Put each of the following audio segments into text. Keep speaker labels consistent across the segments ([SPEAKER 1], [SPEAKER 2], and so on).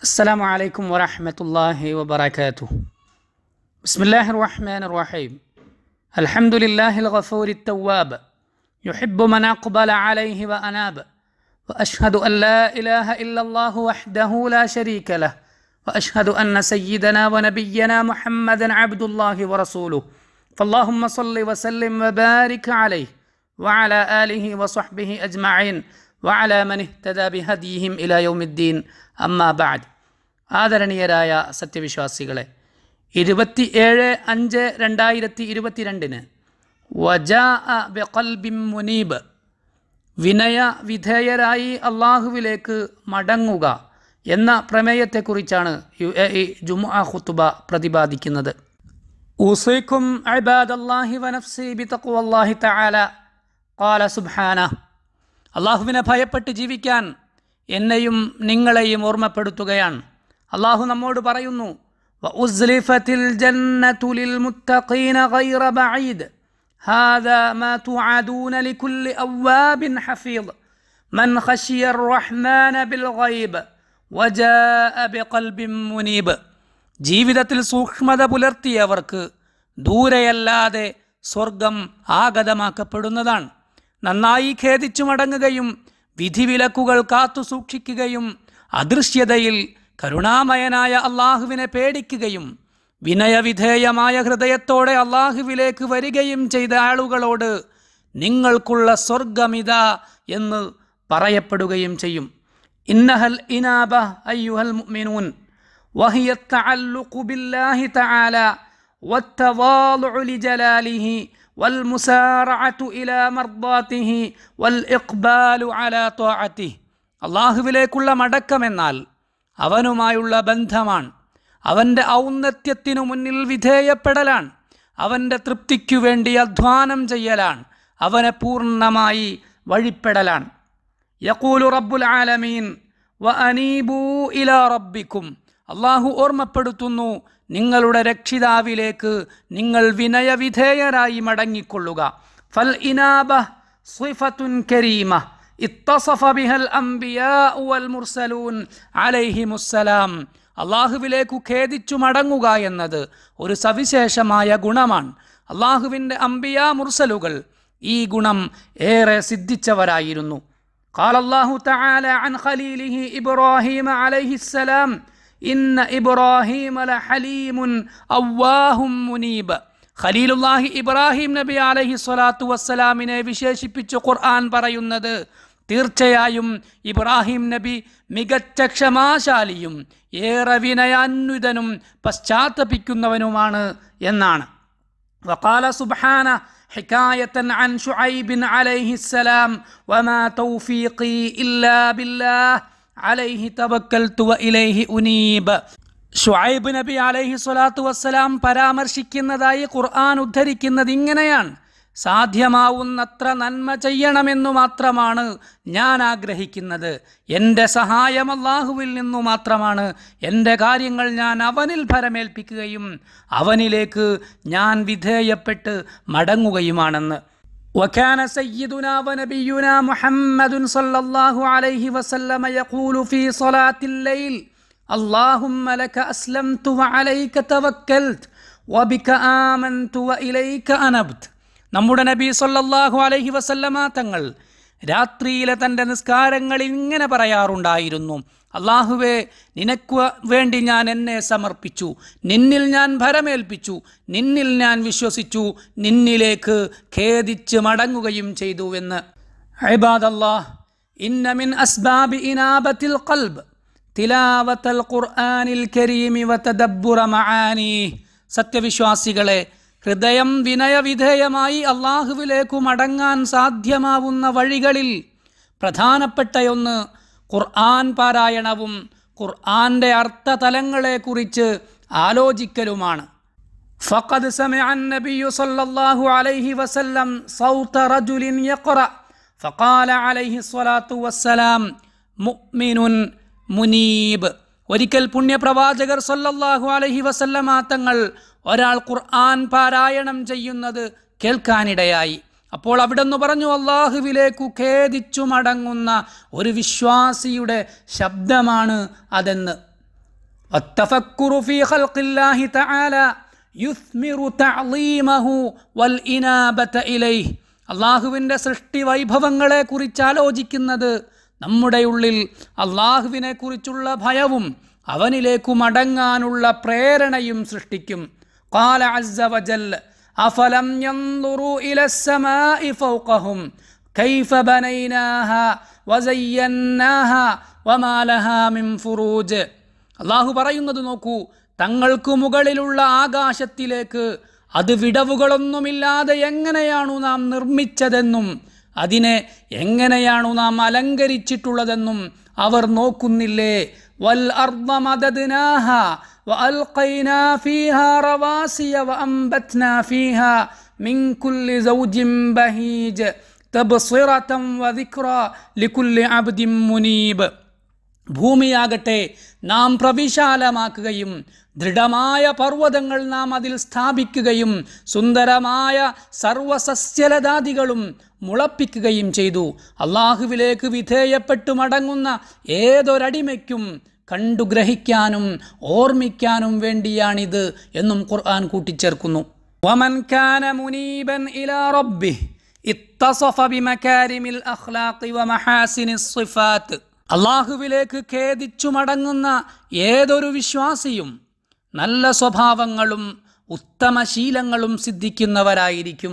[SPEAKER 1] السلام عليكم ورحمة الله وبركاته بسم الله الرحمن الرحيم الحمد لله الغفور التواب يحب من أقبل عليه وأناب وأشهد أن لا إله إلا الله وحده لا شريك له وأشهد أن سيدنا ونبينا محمدا عبد الله ورسوله فاللهم صل وسلم وبارك عليه وعلى آله وصحبه أجمعين وعلى من اهتدى بهديهم إلى يوم الدين أما بعد ആദരണീയരായ സത്യവിശ്വാസികളെ ഇരുപത്തി ഏഴ് അഞ്ച് രണ്ടായിരത്തി ഇരുപത്തിരണ്ടിന് വജാ ബിൻ മുനീബ് വിനയ വിധേയരായി അള്ളാഹുവിലേക്ക് മടങ്ങുക എന്ന പ്രമേയത്തെക്കുറിച്ചാണ് യു എ ഇ ജുമുഅ ഖുത്തുബ പ്രതിപാദിക്കുന്നത് ഊസൈക്കും അബാദല്ലാഹി വനഫ്സി ബിതഖ്വല്ലാഹി തആല ഖാല സുബ്ഹാന അള്ളാഹുവിനെ ഭയപ്പെട്ട് ജീവിക്കാൻ എന്നെയും നിങ്ങളെയും ഓർമ്മപ്പെടുത്തുകയാണ് അള്ളാഹു നമ്മോട് പറയുന്നു وأزلفت الجنة للمتقين غير بعيد هذا ما توعدون لكل أواب حفيظ من خشي الرحمن بالغيب وجاء بقلب منيب ജീവിതത്തിൽ സൂക്ഷ്മത പുലർത്തിയവർക്ക് ദൂരെയല്ലാതെ സ്വർഗം ആഗതമാക്കപ്പെടുന്നതാണ് നന്നായി ഖേദിച്ചു മടങ്ങുകയും വിധിവിലക്കുകൾ കാത്തു സൂക്ഷിക്കുകയും അദൃശ്യതയിൽ കരുണാമയനായ അള്ളാഹുവിനെ പേടിക്കുകയും വിനയവിധേയമായ ഹൃദയത്തോടെ അള്ളാഹുവിലേക്ക് വരികയും ചെയ്ത ആളുകളോട് നിങ്ങൾക്കുള്ള സ്വർഗമിത എന്ന് പറയപ്പെടുകയും ചെയ്യും ഇന്നഹൽ ഇനാബ അയ്യുഹൽ മുഅ്മിനൂൻ وهي التعلق بالله تعالى والتواضع لجلاله والمسارعة إلى مرضاته والإقبال على طاعته അള്ളാഹുവിലേക്കുള്ള മടക്കമെന്നാൽ അവനുമായുള്ള ബന്ധമാണ് അവൻ്റെ ഔന്നത്യത്തിനു മുന്നിൽ വിധേയപ്പെടലാണ് അവൻ്റെ തൃപ്തിക്കു വേണ്ടി അധ്വാനം ചെയ്യലാണ് അവനെ പൂർണ്ണമായി വഴിപ്പെടലാണ് യക്കൂലു റബ്ബുൽ ആലമീൻ വ അനീബൂ ഇല റബ്ബിക്കും അള്ളാഹു ഓർമ്മപ്പെടുത്തുന്നു നിങ്ങളുടെ രക്ഷിതാവിലേക്ക് നിങ്ങൾ വിനയവിധേയരായി മടങ്ങിക്കൊള്ളുക ഫൽ ഇനാബ സിഫത്തുൻ കരീമ اتصف بها الأنبياء والمرسلون عليهم السلام അള്ളാഹുവിലേക്കു ഖേദിച്ചു മടങ്ങുക എന്നത് ഒരു സവിശേഷമായ ഗുണമാണ് അള്ളാഹുവിൻ്റെ അംബിയ മുർസലുകൾ ഈ ഗുണം ഏറെ സിദ്ധിച്ചവരായിരുന്നു قال الله تعالى عن خليله إبراهيم عليه السلام إن إبراهيم لحليم أواه منيب ഖലീലുല്ലാഹി ഇബ്രാഹിം നബി അലഹി സ്വലാത്തു വസ്സലാമിനെ വിശേഷിപ്പിച്ച് ഖുർആൻ പറയുന്നത് തീർച്ചയായും ഇബ്രാഹിം നബി മികച്ച ക്ഷമാശാലിയും ഏറെ വിനയാന്വിതനും പശ്ചാത്തപിക്കുന്നവനുമാണ് എന്നാണ് وقال سبحانه حكاية عن شعيب عليه السلام وما توفيقي إلا بالله عليه توكلت وإليه أنيب ഷുഐബ് നബി അലൈഹി സ്വലാത്തു വസ്സലാം പരാമർശിക്കുന്നതായി ഖുർആൻ ഉദ്ധരിക്കുന്നത് ഇങ്ങനെയാണ് സാധ്യമാവുന്നത്ര നന്മ ചെയ്യണമെന്നു മാത്രമാണ് ഞാൻ ആഗ്രഹിക്കുന്നത് എൻ്റെ സഹായം അള്ളാഹുവിൽ നിന്നു മാത്രമാണ് എൻ്റെ കാര്യങ്ങൾ ഞാൻ അവനിൽ ഫലമേൽപ്പിക്കുകയും അവനിലേക്ക് ഞാൻ വിധേയപ്പെട്ട് മടങ്ങുകയുമാണെന്ന് وكان سيدنا ونبينا محمد صلى الله عليه وسلم يقول في صلاة الليل اللهم لك أسلمت وعليك توكلت وبك آمنت وإليك أنبت നമ്മുടെ നബി സല്ലല്ലാഹു അലൈഹി വസല്ലമ തങ്ങൾ രാത്രിയിലെ തൻ്റെ നിസ്കാരങ്ങളിൽ ഇങ്ങനെ പറയാറുണ്ടായിരുന്നു അള്ളാഹുവെ നിനക്ക് വേണ്ടി ഞാൻ എന്നെ സമർപ്പിച്ചു നിന്നിൽ ഞാൻ ഭരമേൽപ്പിച്ചു നിന്നിൽ ഞാൻ വിശ്വസിച്ചു നിന്നിലേക്ക് ഖേദിച്ച് മടങ്ങുകയും ചെയ്തു എന്ന് അബാദല്ലാഹ് ഇന്നമിൻ അസ്ബാബി ഇനാബത്തിൽ ഖൽബ് തിലാവത്തൽ ഖുർആനിൽ കരീമി വതദബ്ബുറ മആനി സത്യവിശ്വാസികളെ ഹൃദയം വിനയവിധേയമായി അള്ളാഹുവിലേക്കു മടങ്ങാൻ സാധ്യമാവുന്ന വഴികളിൽ പ്രധാനപ്പെട്ടയൊന്ന് ഖുർആൻ പാരായണവും ഖുർആന്റെ അർത്ഥതലങ്ങളെക്കുറിച്ച് ആലോചിക്കലുമാണ് ഫഖദ് സമിഅ النبي صلى الله عليه وسلم صوت رجل يقرأ فقال عليه الصلاة والسلام مؤمن മുനീബ് ഒരിക്കൽ പുണ്യപ്രവാചകർ സല്ലല്ലാഹു അലൈഹി വസല്ലമ തങ്ങൾ ഒരാൾ ഖുർആൻ പാരായണം ചെയ്യുന്നത് കേൾക്കാനിടയായി അപ്പോൾ അവിടെന്ന് പറഞ്ഞു അള്ളാഹുവിലേക്കു ഖേദിച്ചു മടങ്ങുന്ന ഒരു വിശ്വാസിയുടെ ശബ്ദമാണ് അതെന്ന് والتفكر في خلق الله تعالى يثمر تعظيمه والإنابة إليه അള്ളാഹുവിൻ്റെ സൃഷ്ടി വൈഭവങ്ങളെ കുറിച്ച് ആലോചിക്കുന്നത് നമ്മുടെ ഉള്ളിൽ അള്ളാഹുവിനെ കുറിച്ചുള്ള ഭയവും അവനിലേക്കു മടങ്ങാനുള്ള പ്രേരണയും സൃഷ്ടിക്കും قال عز وجل أفلم ينظروا إلى السماء فوقهم كيف بنيناها وزيناها وما لها من فروج അള്ളാഹു പറയുന്നത് നോക്കൂ തങ്ങൾക്ക് മുകളിലുള്ള ആകാശത്തിലേക്ക് അത് വിടവുകളൊന്നുമില്ലാതെ എങ്ങനെയാണു നാം നിർമ്മിച്ചതെന്നും അതിനെ എങ്ങനെയാണു നാം അലങ്കരിച്ചിട്ടുള്ളതെന്നും അവർ നോക്കുന്നില്ലേ വൽ അർദ്ധ മദദ്നാഹ وألقينا فيها رواسي وأنبتنا فيها من كل زوج بهيج تبصرة وذكرى لكل عبد منيب ഭൂമിയാകട്ടെ നാം പ്രവിശാലമാക്കുകയും ദൃഢമായ പർവ്വതങ്ങൾ നാം അതിൽ സ്ഥാപിക്കുകയും സുന്ദരമായ സർവസസ്യലതാദികളും മുളപ്പിക്കുകയും ചെയ്തു അള്ളാഹുവിലേക്ക് വിധേയപ്പെട്ടു മടങ്ങുന്ന ഏതൊരടിമയ്ക്കും കണ്ടുഗ്രഹിക്കാനും ഓർമ്മിക്കാനും വേണ്ടിയാണിത് എന്നും ഖുർആൻ കൂട്ടിച്ചേർക്കുന്നു ومن كان منيبا إلى ربه اتصف بمكارم الأخلاق ومحاسن الصفات അള്ളാഹുവിലേക്ക് ഖേദിച്ചു മടങ്ങുന്ന ഏതൊരു വിശ്വാസിയും നല്ല സ്വഭാവങ്ങളും ഉത്തമശീലങ്ങളും സിദ്ധിക്കുന്നവരായിരിക്കും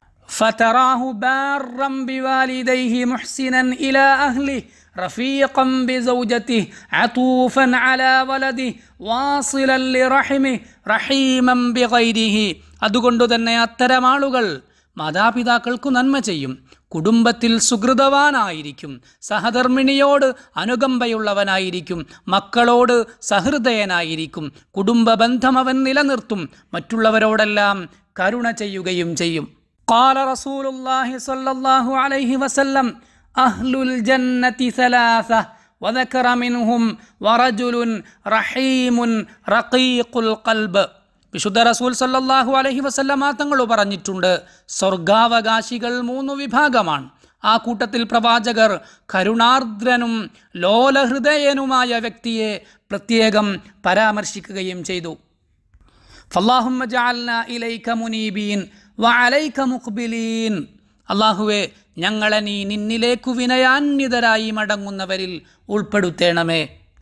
[SPEAKER 1] فتراه بارا بوالديه محسنا إلى أهله رفيقا بزوجته عطوفا على ولده واصلا لرحمه رحيما بغيره അതുകൊണ്ട് തന്നെ അത്തരം ആളുകൾ മാതാപിതാക്കൾക്കു നന്മ ചെയ്യും കുടുംബത്തിൽ സുഹൃതവാനായിരിക്കും സഹധർമ്മിണിയോട് അനുകമ്പയുള്ളവനായിരിക്കും മക്കളോട് സഹൃദയനായിരിക്കും കുടുംബ ബന്ധം അവൻ നിലനിർത്തും മറ്റുള്ളവരോടെല്ലാം കരുണ ചെയ്യുകയും ചെയ്യും قال رسول الله صلى الله عليه وسلم أهل الجنة ثلاثة وذكر منهم ورجل رحيم رقيق القلب വിശുദ്ധ റസൂൽ സല്ലല്ലാഹു അലൈഹി വസല്ലമ തങ്ങൾ പറഞ്ഞിട്ടുണ്ട് സ്വർഗാവകാശികൾ മൂന്ന് വിഭാഗമാണ് ആ കൂട്ടത്തിൽ പ്രവാചകർ കരുണാർദ്രനും ലോലഹൃദയനുമായ വ്യക്തിയെ പ്രത്യേകം പരാമർശിക്കുകയും ചെയ്തു ഫല്ലാഹുമ്മ ജഅൽന ഇലൈക മുനീബീൻ വഅലൈക മുഖ്ബിലീൻ അള്ളാഹുവെ ഞങ്ങളെ നീ നിന്നിലേക്കു വിനയാന്വിതരായി മടങ്ങുന്നവരിൽ ഉൾപ്പെടുത്തേണമേ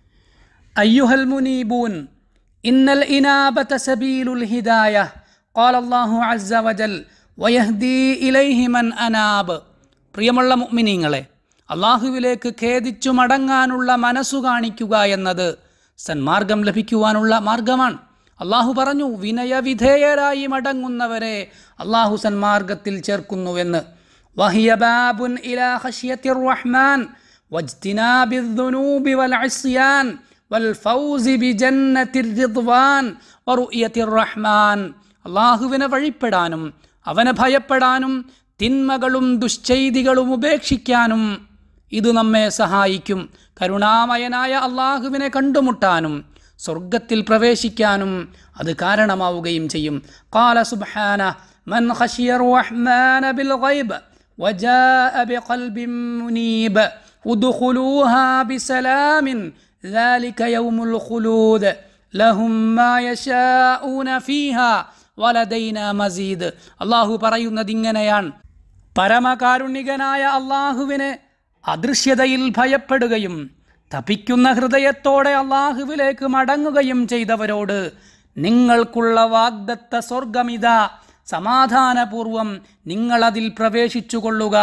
[SPEAKER 1] അയ്യുഹൽ മുനീബൂൻ ഇന്നൽ ഇനാബത സബീലുൽ ഹിദായ قال الله عز وجل ويهدي إليه من أناب പ്രിയമുള്ള മുഅ്മിനീങ്ങളെ അള്ളാഹുവിലേക്ക് ഖേദിച്ചു മടങ്ങാനുള്ള മനസ്സു കാണിക്കുക എന്നത് സന്മാർഗം ലഭിക്കുവാനുള്ള മാർഗമാണ് അള്ളാഹു പറഞ്ഞു വിനയവിധേയരായി മടങ്ങുന്നവരെ അള്ളാഹു സന്മാർഗത്തിൽ ചേർക്കുന്നുവെന്ന് വഹിയ ബാബുൻ ഇലാ ഖശ്യത്തിർ റഹ്മാൻ വജ്തിനാബിൽ ദുനൂബി വൽ അസ്യാൻ والفوز بجنة الرضوان ورؤية الرحمن അള്ളാഹുവിനെ വഴിപ്പെടാനും അവനെ ഭയപ്പെടാനും തിന്മകളും ദുശ്ചൈതികളും ഉപേക്ഷിക്കാനും ഇത് നമ്മെ സഹായിക്കും കരുണാമയനായ അള്ളാഹുവിനെ കണ്ടുമുട്ടാനും സ്വർഗത്തിൽ പ്രവേശിക്കാനും അത് കാരണമാവുകയും ചെയ്യും കാല സുബ്ഹാന മൻ ഖശിയ റഹ്മാന ബിൽ ഗൈബ് وجاء بقلب منيب ادخلوها بسلام ذلك يوم الخلود لهم ما يشاءون فيها വലദൈന മസീദ് അള്ളാഹു പറയുന്നത് ഇങ്ങനെയാണ് പരമകാരുണികനായ അള്ളാഹുവിനെ അദൃശ്യതയിൽ ഭയപ്പെടുകയും തപിക്കുന്ന ഹൃദയത്തോടെ അള്ളാഹുവിലേക്ക് മടങ്ങുകയും ചെയ്തവരോട് നിങ്ങൾക്കുള്ള വാഗ്ദത്ത സ്വർഗമിത സമാധാനപൂർവം നിങ്ങളതിൽ പ്രവേശിച്ചു കൊള്ളുക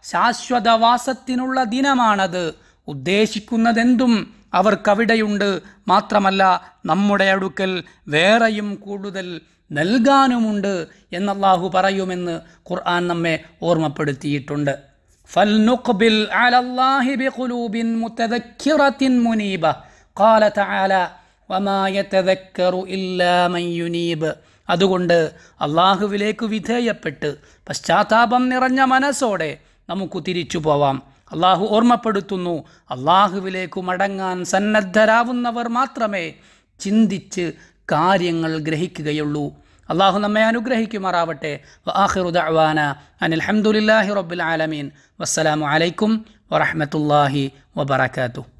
[SPEAKER 1] ശാശ്വതവാസത്തിനുള്ള ദിനമാണത് ഉദ്ദേശിക്കുന്നതെന്തും അവർക്കവിടെയുണ്ട് മാത്രമല്ല നമ്മുടെ അടുക്കൽ വേറെയും കൂടുതൽ നൽകാനുമുണ്ട് എന്നല്ലാഹു പറയുമെന്ന് ഖുർആൻ നമ്മെ ഓർമ്മപ്പെടുത്തിയിട്ടുണ്ട് فلنقبل على الله بقلوب متذكرة منيبة قال تعالى وما يتذكر إلا من ينيب അതുകൊണ്ട് അള്ളാഹുവിലേക്ക് വിധേയപ്പെട്ട് പശ്ചാത്താപം നിറഞ്ഞ മനസ്സോടെ നമുക്ക് തിരിച്ചു പോവാം അള്ളാഹു ഓർമ്മപ്പെടുത്തുന്നു അള്ളാഹുവിലേക്ക് മടങ്ങാൻ സന്നദ്ധരാവുന്നവർ മാത്രമേ ചിന്തിച്ച് കാര്യങ്ങൾ ഗ്രഹിക്കുകയുള്ളൂ അള്ളാഹു നമ്മെ അനുഗ്രഹിക്കുമാറാവട്ടെ ആഹിറുദാന അനിൽഹമുല്ലാഹി റബ്ബുൽ ആലമീൻ വസ്സലാമു അലൈക്കും വറഹമത്തല്ലാഹി വബർക്കാത്തു